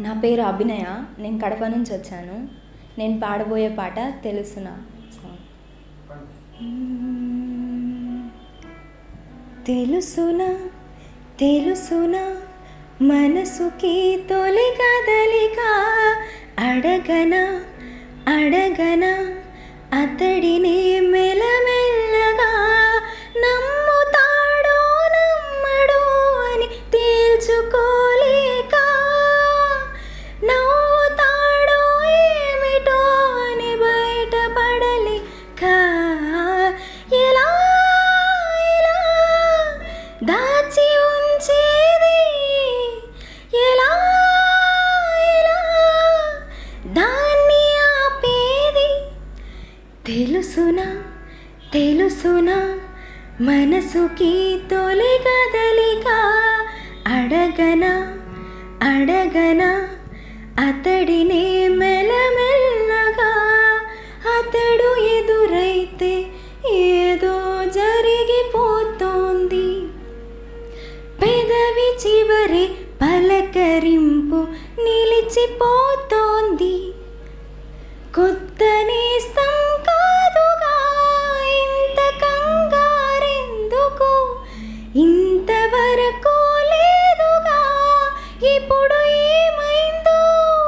నా పేరు అభినయ నేను కడప నుంచి వచ్చాను నేను పాడబోయే పాట తెలుసునా సాంగ్ తెలుసునా తెలుసునా మనసుకి తొలి కదలిక అడగనా అడగనా అతడిని మెల్లమెల్లగా నమ్ముతాడో నమ్మడో అని తేల్చుకోలేక నవ్వుతాడో ఏమిటో అని బయటపడలేక ఎలా ఎలా దాచి ఉంచేది ఎలా ఎలా దాన్ని ఆపేది తెలుసునా తెలుసునా మనసుకి తొలి కదలిక అడగనా అడగనా అతడినే మెల్లమెల్లగా అతడు ఎదురైతే ఏదో జరిగిపోతోంది పెదవి చివరి పలకరింపు నిలిచిపోతోంది కొత్త నేస్తం కాదుగా ఇంత కంగారెందుకు ఇంతవరకు లేదుగా ఇప్పుడు ఏమైందో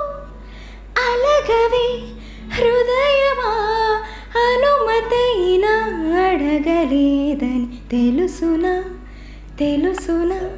అలగవే హృదయమా అనుమతైనా అడగలేదని తెలుసునా తెలుసునా